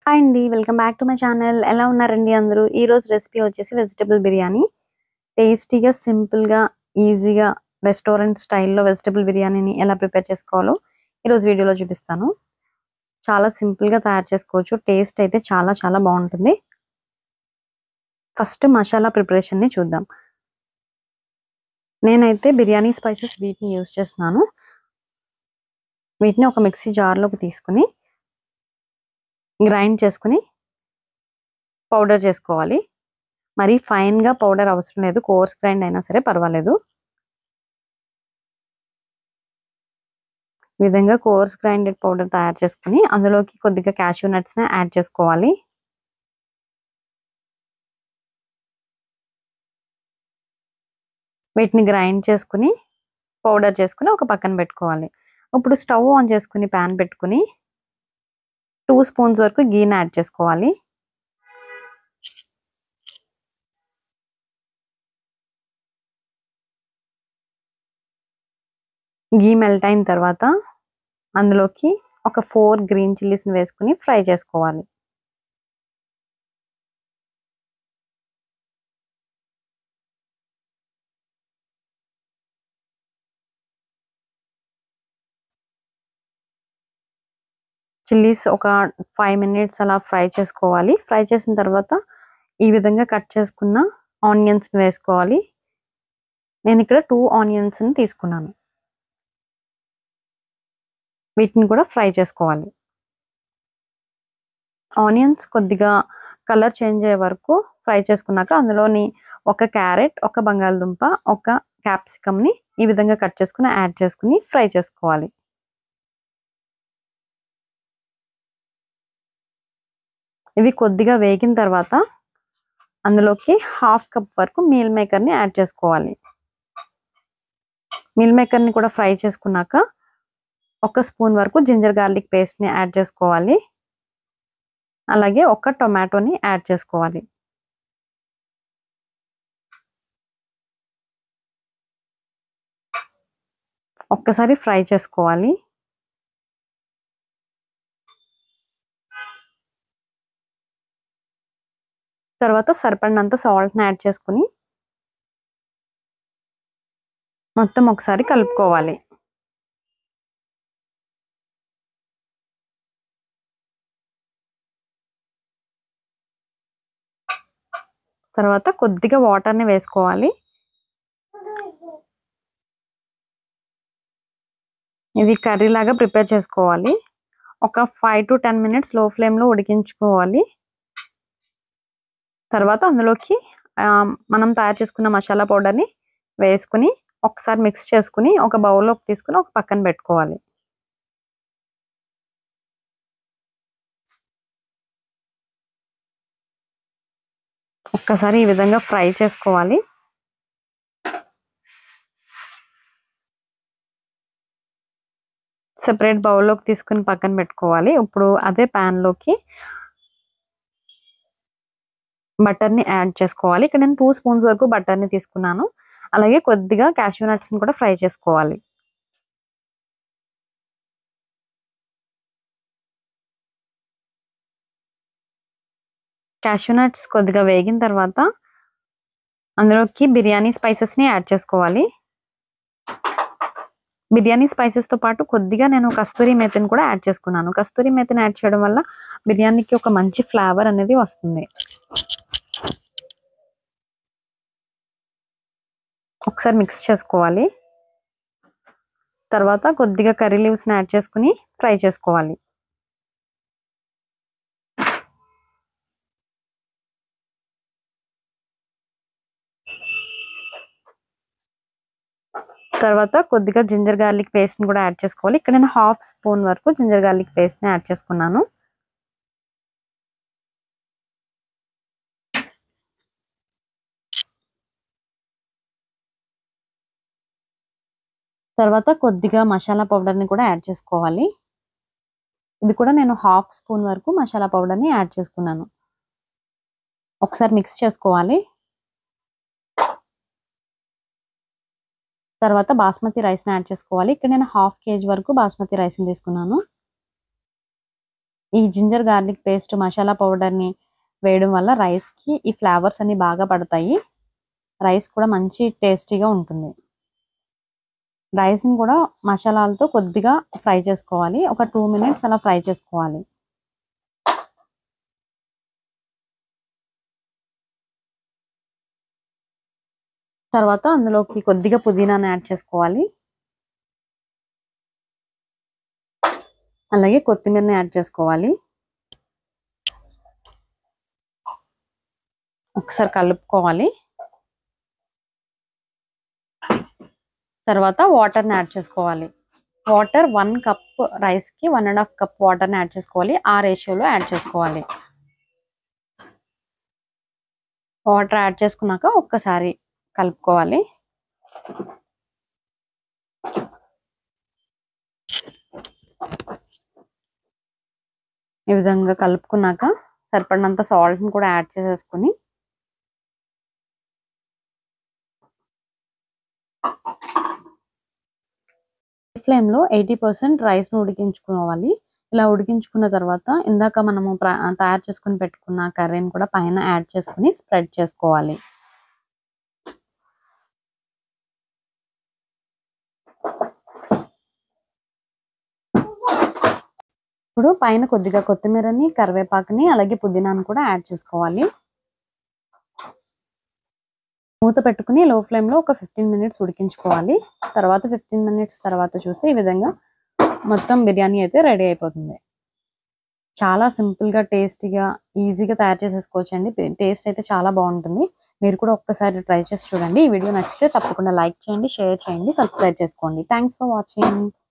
hi అండి welcome back to my channel ఎలా ఉన్నారండి అందరూ ఈ రోజు రెసిపీ వచ్చేసి వెజిటబుల్ బిర్యానీ టేస్టీగా సింపుల్గా ఈజీగా రెస్టారెంట్ స్టైల్లో వెజిటబుల్ బిర్యానీని ఎలా ప్రిపేర్ చేసుకోవాలో ఈరోజు వీడియోలో చూపిస్తాను చాలా సింపుల్గా తయారు చేసుకోవచ్చు టేస్ట్ అయితే చాలా చాలా బాగుంటుంది ఫస్ట్ మసాలా ప్రిపరేషన్ని చూద్దాం నేనైతే బిర్యానీ స్పైసెస్ వీటిని యూస్ చేస్తున్నాను వీటిని ఒక మిక్సీ జార్లోకి తీసుకుని గ్రైండ్ చేసుకుని పౌడర్ చేసుకోవాలి మరి ఫైన్గా పౌడర్ అవసరం లేదు కోర్స్ గ్రైండ్ అయినా సరే పర్వాలేదు ఈ విధంగా కోర్స్ గ్రైండెడ్ పౌడర్ తయారు చేసుకుని అందులోకి కొద్దిగా క్యాష్యూ నట్స్ని యాడ్ చేసుకోవాలి వీటిని గ్రైండ్ చేసుకుని పౌడర్ చేసుకుని ఒక పక్కన పెట్టుకోవాలి ఇప్పుడు స్టవ్ ఆన్ చేసుకుని ప్యాన్ పెట్టుకుని టూ స్పూన్స్ వరకు గీని యాడ్ చేసుకోవాలి గీ మెల్ట్ అయిన తర్వాత అందులోకి ఒక ఫోర్ గ్రీన్ చిల్లీస్ని వేసుకుని ఫ్రై చేసుకోవాలి చిల్లీస్ ఒక ఫైవ్ మినిట్స్ అలా ఫ్రై చేసుకోవాలి ఫ్రై చేసిన తర్వాత ఈ విధంగా కట్ చేసుకున్న ఆనియన్స్ని వేసుకోవాలి నేను ఇక్కడ టూ ఆనియన్స్ని తీసుకున్నాను వీటిని కూడా ఫ్రై చేసుకోవాలి ఆనియన్స్ కొద్దిగా కలర్ చేంజ్ అయ్యే వరకు ఫ్రై చేసుకున్నాక అందులోని ఒక క్యారెట్ ఒక బంగాళదుంప ఒక క్యాప్సికమ్ని ఈ విధంగా కట్ చేసుకుని యాడ్ చేసుకుని ఫ్రై చేసుకోవాలి ఇవి కొద్దిగా వేగిన తర్వాత అందులోకి హాఫ్ కప్ వరకు మీల్ మేకర్ని యాడ్ చేసుకోవాలి మీల్ మేకర్ని కూడా ఫ్రై చేసుకున్నాక ఒక స్పూన్ వరకు జింజర్ గార్లిక్ పేస్ట్ని యాడ్ చేసుకోవాలి అలాగే ఒక టొమాటోని యాడ్ చేసుకోవాలి ఒక్కసారి ఫ్రై చేసుకోవాలి తర్వాత సరిపడినంత సాల్ట్ని యాడ్ చేసుకుని మొత్తం ఒకసారి కలుపుకోవాలి తర్వాత కొద్దిగా వాటర్ని వేసుకోవాలి ఇది కర్రీ లాగా ప్రిపేర్ చేసుకోవాలి ఒక ఫైవ్ టు టెన్ మినిట్స్ లో ఫ్లేమ్లో ఉడికించుకోవాలి తర్వాత అందులోకి మనం తయారు చేసుకున్న మసాలా పౌడర్ని వేసుకుని ఒకసారి మిక్స్ చేసుకుని ఒక బౌల్లోకి తీసుకుని ఒక పక్కన పెట్టుకోవాలి ఒక్కసారి ఈ విధంగా ఫ్రై చేసుకోవాలి సెపరేట్ బౌల్లోకి తీసుకుని పక్కన పెట్టుకోవాలి ఇప్పుడు అదే ప్యాన్లోకి బటర్ని యాడ్ చేసుకోవాలి ఇక్కడ నేను టూ స్పూన్స్ వరకు బటర్ని తీసుకున్నాను అలాగే కొద్దిగా క్యాష్యూ నట్స్ని కూడా ఫ్రై చేసుకోవాలి క్యాష్యూ నట్స్ కొద్దిగా వేగిన తర్వాత అందులోకి బిర్యానీ స్పైసెస్ని యాడ్ చేసుకోవాలి బిర్యానీ స్పైసెస్తో పాటు కొద్దిగా నేను కస్తూరి మేతిని కూడా యాడ్ చేసుకున్నాను కస్తూరి మేతిని యాడ్ చేయడం వల్ల బిర్యానీకి ఒక మంచి ఫ్లేవర్ అనేది వస్తుంది ఒకసారి మిక్స్ చేసుకోవాలి తర్వాత కొద్దిగా కర్రీ లీవ్స్ని యాడ్ చేసుకుని ఫ్రై చేసుకోవాలి తర్వాత కొద్దిగా జింజర్ గార్లిక్ పేస్ట్ని కూడా యాడ్ చేసుకోవాలి ఇక్కడ నేను హాఫ్ స్పూన్ వరకు జింజర్ గార్లిక్ పేస్ట్ని యాడ్ చేసుకున్నాను తర్వాత కొద్దిగా మసాలా పౌడర్ని కూడా యాడ్ చేసుకోవాలి ఇది కూడా నేను హాఫ్ స్పూన్ వరకు మసాలా పౌడర్ని యాడ్ చేసుకున్నాను ఒకసారి మిక్స్ చేసుకోవాలి తర్వాత బాస్మతి రైస్ని యాడ్ చేసుకోవాలి ఇక్కడ నేను హాఫ్ కేజీ వరకు బాస్మతి రైస్ని తీసుకున్నాను ఈ జింజర్ గార్లిక్ పేస్ట్ మసాలా పౌడర్ని వేయడం వల్ల రైస్కి ఈ ఫ్లేవర్స్ అన్ని బాగా పడతాయి రైస్ కూడా మంచి టేస్టీగా ఉంటుంది రైస్ని కూడా మసాలాలతో కొద్దిగా ఫ్రై చేసుకోవాలి ఒక టూ మినిట్స్ అలా ఫ్రై చేసుకోవాలి తర్వాత అందులోకి కొద్దిగా పుదీనాను యాడ్ చేసుకోవాలి అలాగే కొత్తిమీరని యాడ్ చేసుకోవాలి ఒకసారి కలుపుకోవాలి తర్వాత వాటర్ని యాడ్ చేసుకోవాలి వాటర్ వన్ కప్ రైస్కి వన్ అండ్ హాఫ్ కప్ వాటర్ని యాడ్ చేసుకోవాలి ఆ రేషియోలో యాడ్ చేసుకోవాలి వాటర్ యాడ్ చేసుకున్నాక ఒక్కసారి కలుపుకోవాలి ఈ విధంగా కలుపుకున్నాక సరిపడినంత సాల్ట్ని కూడా యాడ్ చేసేసుకుని ఫ్లేమ్లో ఎయిటీ పర్సెంట్ రైస్ను ఉడికించుకోవాలి ఇలా ఉడికించుకున్న తర్వాత ఇందాక మనము తయారు చేసుకుని పెట్టుకున్న కర్రీని కూడా పైన యాడ్ చేసుకుని స్ప్రెడ్ చేసుకోవాలి ఇప్పుడు పైన కొద్దిగా కొత్తిమీరని కరివేపాకుని అలాగే పుదీనాను కూడా యాడ్ చేసుకోవాలి మూత పెట్టుకుని లో ఫ్లేమ్లో ఒక ఫిఫ్టీన్ మినిట్స్ ఉడికించుకోవాలి తర్వాత ఫిఫ్టీన్ మినిట్స్ తర్వాత చూస్తే ఈ విధంగా మొత్తం బిర్యానీ అయితే రెడీ అయిపోతుంది చాలా సింపుల్గా టేస్టీగా ఈజీగా తయారు చేసేసుకోవచ్చు అండి టేస్ట్ అయితే చాలా బాగుంటుంది మీరు కూడా ఒక్కసారి ట్రై చేసి చూడండి ఈ వీడియో నచ్చితే తప్పకుండా లైక్ చేయండి షేర్ చేయండి సబ్స్క్రైబ్ చేసుకోండి థ్యాంక్స్ ఫర్ వాచింగ్